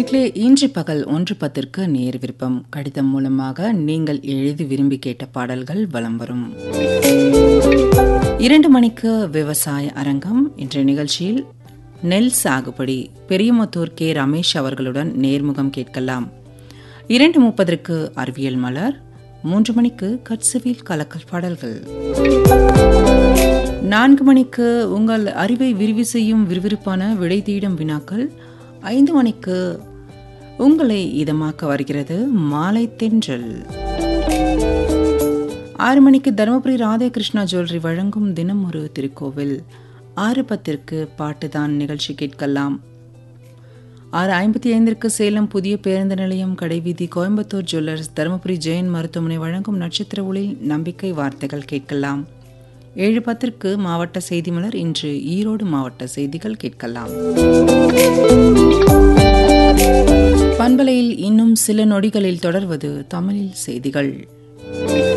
நேர்களே இன்று பகல் ஒன்று பத்திற்கு நேர் விருப்பம் கடிதம் மூலமாக நீங்கள் எழுதி விரும்பி கேட்ட பாடல்கள் வலம் வரும் இரண்டு மணிக்கு விவசாய அரங்கம் இன்றைய நிகழ்ச்சியில் நெல் சாகுபடி பெரியமுத்தூர் கே ரமேஷ் அவர்களுடன் நேர்முகம் கேட்கலாம் இரண்டு முப்பதற்கு அறிவியல் மலர் மூன்று மணிக்கு கட்சவில் கலக்கல் பாடல்கள் நான்கு மணிக்கு உங்கள் அறிவை விரிவு செய்யும் விறுவிறுப்பான விடை தேடும் வினாக்கள் ஐந்து மணிக்கு உங்களை இதமாக்க வருகிறது மாலை தென்றல் ஆறு மணிக்கு தருமபுரி ராதாகிருஷ்ணா ஜுவல்லரி வழங்கும் தினம் ஒரு திருக்கோவில் ஆறு பத்திற்கு பாட்டுதான் நிகழ்ச்சி கேட்கலாம் ஆறு ஐம்பத்தி ஐந்திற்கு சேலம் புதிய பேருந்து நிலையம் கடைவீதி கோயம்புத்தூர் ஜுவல்லர்ஸ் தருமபுரி ஜெயின் மருத்துவமனை வழங்கும் நட்சத்திர ஒளி நம்பிக்கை வார்த்தைகள் கேட்கலாம் ஏழு பத்திற்கு மாவட்ட செய்தி மலர் இன்று ஈரோடு மாவட்ட செய்திகள் கேட்கலாம் பண்பலையில் இன்னும் சில நொடிகளில் தொடர்வது தமிழில் செய்திகள்